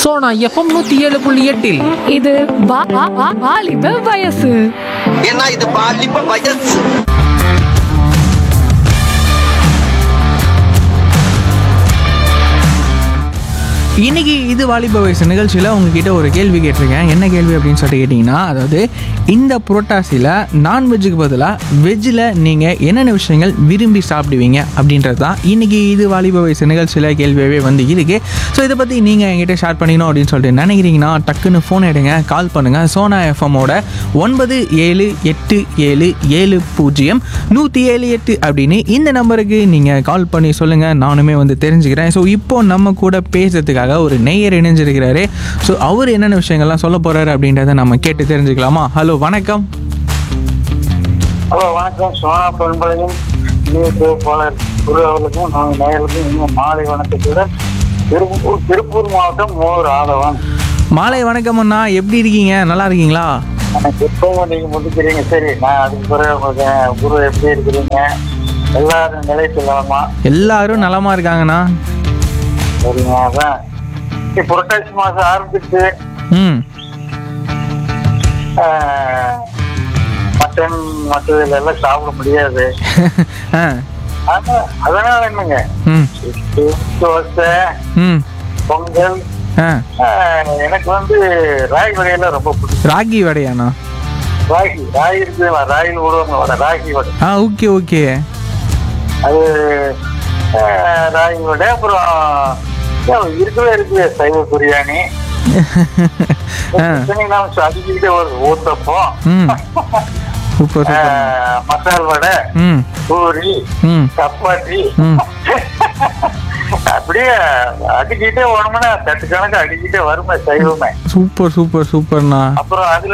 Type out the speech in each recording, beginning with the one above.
Sona FM நூத்தி ஏழு புள்ளி எட்டில் இது வா- வா- வா- வாலிப வயசு ஏன்னா இது பாலிப்ப வயசு இன்னைக்கு இது வாலிப வயசு நிகழ்ச்சியில் உங்ககிட்ட ஒரு கேள்வி கேட்டிருக்கேன் என்ன கேள்வி அப்படின்னு சொல்லிட்டு கேட்டிங்கன்னா அதாவது இந்த புரோட்டாசியில் நான்வெஜ்ஜுக்கு பதிலாக வெஜ்ஜில் நீங்கள் என்னென்ன விஷயங்கள் விரும்பி சாப்பிடுவீங்க அப்படின்றது தான் இன்னைக்கு இது வாலிப வயசு நிகழ்ச்சியில் கேள்வியாகவே வந்து இருக்கு ஸோ இதை பற்றி நீங்கள் என்கிட்ட ஷேர் பண்ணிக்கணும் அப்படின்னு சொல்லிட்டு நினைக்கிறீங்கன்னா டக்குன்னு ஃபோன் எடுங்க கால் பண்ணுங்கள் சோனா எஃப்எம்மோட ஒன்பது ஏழு எட்டு ஏழு ஏழு பூஜ்ஜியம் நூற்றி ஏழு எட்டு அப்படின்னு இந்த நம்பருக்கு நீங்கள் கால் பண்ணி சொல்லுங்கள் நானுமே வந்து தெரிஞ்சுக்கிறேன் ஸோ இப்போ நம்ம கூட பேசுறதுக்காக ஒரு நெய்யர் இணைஞ்சிருக்கிறாரு ஸோ அவர் என்னென்ன விஷயங்கள்லாம் சொல்ல போகிறாரு அப்படின்றத நம்ம கேட்டு தெரிஞ்சுக்கலாமா ஹலோ வணக்கம் ஹலோ வணக்கம் சோனா பண்பலையும் போலர் குரு அவர்களுக்கும் நாங்கள் நேயர்களுக்கும் இன்னும் மாலை வணக்கத்துடன் திருப்பூர் திருப்பூர் மாவட்டம் மோர் ஆதவன் மாலை வணக்கம் அண்ணா எப்படி இருக்கீங்க நல்லா இருக்கீங்களா எனக்கு எப்பவும் நீங்க முடிக்கிறீங்க சரி நான் அதுக்கு பிறகு உங்களுக்கு குரு எப்படி இருக்கிறீங்க எல்லாரும் நிலை சொல்லலாமா எல்லாரும் நலமா இருக்காங்கண்ணா சரிங்க அதான் இப்ப புரட்டாசி மாசம் ஆரம்பிச்சு ம் மட்டன் மற்றது எல்லாம் சாப்பிட முடியாது ஆ ஆனா அதனால என்னங்க ம் இட்லி, தோசை ம் பொங்கல் ஆ ஆஹ் எனக்கு வந்து ராகி வடையெல்லாம் ரொம்ப பிடிக்கும் ராகி வடையாண்ணா ராகி ராகி இருக்குதுங்களா ராகில் விடுவாங்க வடை ராகி வடை ஆ ஓகே ஓகே அது ஆஹ் ராகி வடை அப்புறம் ஏன் இருக்கவே இருக்குது சைவ பிரியாணி ஆ நாம அடிச்சுக்கிட்டே வருது ஊத்தப்பம் ம் சூப்பர் சூப்பர் ஆஹ் மசால் வடை ம் பூரி ம் சப்பாத்தி ம் அப்படியே அடிக்கிட்டே வரணும்னா தட்டு கணக்கு அடிக்கிட்டே வருமே சைவமே சூப்பர் சூப்பர் சூப்பர்ண்ணா அப்புறம் அதுல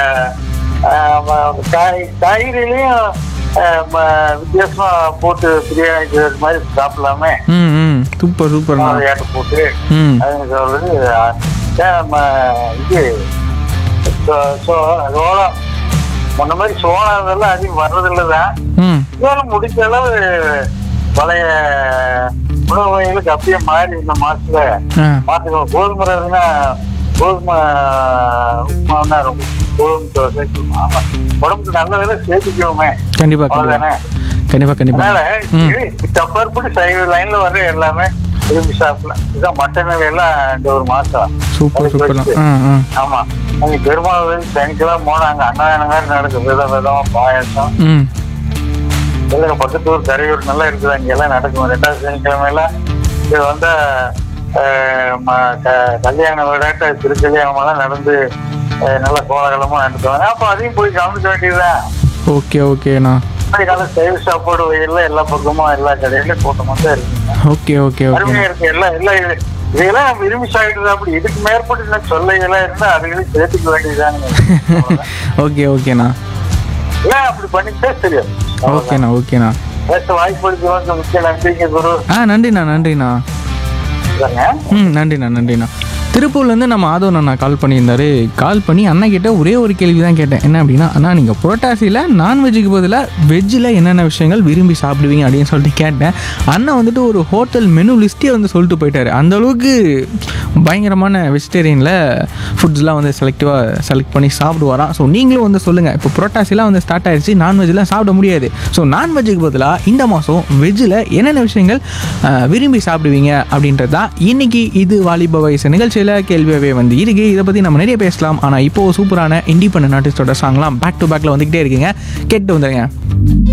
ஆஹ் ம- காய் காய்கறிலையும் ஆஹ் ம- வித்தியாசமா போட்டு பிரியாணி செய்யறது மாதிரி சாப்பிடலாமே ம் ம் சூப்பர் சூப்பர்ண்ணா ஏட்ட போட்டு ம் அதுன்னு சொல்றது ஆஹ் ம- இது சோ- சோ- சோளம் முன்ன மாதிரி சோளம் இதெல்லாம் அதிகம் வர்றதில்லை தான் ம் இருந்தாலும் முடிஞ்ச அளவு பழைய உணவு வகைகளுக்கு அப்படியே மாறி இந்த மாசத்துல ஆ மாத்துக்கணும் கோதுமை ரவைனா கோதுமை உப்புமாவுனா ரொம்ப கோதுமை தோசை ஆமா உடம்புக்கு நல்லதெல்லாம் சேர்த்துக்குவோமே கண்டிப்பா கண்டிப்பா அவ்வளவுதானே கண்டிப்பா கண்டிப்பா அதனால ம் இது தப்பாற்பட்டு சைவ லைன்ல வர்ற எல்லாமே விரும்பி சாப்பிடலாம் இதுதான் மட்டன் எல்லாம் இந்த ஒரு மாசம் சூப்பர் சூப்பர்ண்ணா ஆ ஆ ஆமா அங்க பெருமாள் வந்து சனிக்கிழமை போனாங்க அன்னதானம் மாதிரி நடக்கும் விதம் விதமா பாயாசம் ம் இல்லைங்க பக்கத்து ஊர் கரையூர் நல்லா இருக்குது அங்க எல்லாம் நடக்கும் ரெண்டாவது சனிக்கிழமை எல்லாம் இது வந்து அஹ், ம- க- கல்யாண விளையாட்டு திருக்கல்யாணம் எல்லாம் நடந்து அஹ், நல்ல கோலாகலமா நடத்துவாங்க அப்ப அதையும் போய் கவனிக்க வேண்டியதுதான் ஓகே ஓகேண்ணா கால சைவ சாப்பாடு வகையில எல்லா பக்கமும் எல்லா கடையிலும் கூட்டமா தான் இருக்குங்க ஓகே ஓகே ஓகே அருமையா இருக்கு எல்லாம் எல்லாம் இது- இதெல்லாம் நம்ம விரும்பி சாப்பிடுறது அப்படி இதுக்கு மேற்பட்டு இன்னும் சொல்லைகளாம் இருந்தா அதுகளையும் சேர்த்துக்க வேண்டியதுதானுங்க ஓகே ஓகேண்ணா ஏன் அப்படி பண்ணிட்டா தெரியும் ஓகேண்ணா ஓகேண்ணா பேச வாய்ப்பு வந்து முக்கிய நன்றிங்க குரு ஆ நன்றிண்ணா நன்றிண்ணா இதாங்க ம் நன்றிண்ணா நன்றிண்ணா திருப்பூர்லேருந்து நம்ம ஆதவன் அண்ணா கால் பண்ணியிருந்தாரு கால் பண்ணி அண்ணா கிட்ட ஒரே ஒரு கேள்வி தான் கேட்டேன் என்ன அப்படின்னா அண்ணா நீங்கள் புரோட்டாசியில் நான்வெஜ்ஜுக்கு பதிலாக வெஜ்ஜில் என்னென்ன விஷயங்கள் விரும்பி சாப்பிடுவீங்க அப்படின்னு சொல்லிட்டு கேட்டேன் அண்ணா வந்துட்டு ஒரு ஹோட்டல் மெனு லிஸ்ட்டே வந்து சொல்லிட்டு போயிட்டாரு அந்த அளவுக்கு பயங்கரமான வெஜிடேரியனில் ஃபுட்ஸ்லாம் வந்து செலக்டிவாக செலக்ட் பண்ணி சாப்பிடுவாராம் ஸோ நீங்களும் வந்து சொல்லுங்கள் இப்போ புரோட்டாசிலாம் வந்து ஸ்டார்ட் ஆயிடுச்சு நான்வெஜ்லாம் சாப்பிட முடியாது ஸோ நான்வெஜ்ஜுக்கு பதிலாக இந்த மாதம் வெஜ்ஜில் என்னென்ன விஷயங்கள் அஹ், விரும்பி சாப்பிடுவீங்க அப்படின்றது தான் இன்னைக்கு இது வாலிப வயசு நிகழ்ச்சியில் கேள்வியாகவே வந்து இருக்கு இதை பற்றி நம்ம நிறைய பேசலாம் ஆனால் இப்போ சூப்பரான இண்டிபெண்டன்ட் ஆர்டிஸ்டோட சாங்லாம் பேக் டு பேக்கில் வந்துக்கிட்டே இருக்குங்க கேட்டு வந்துடுங்க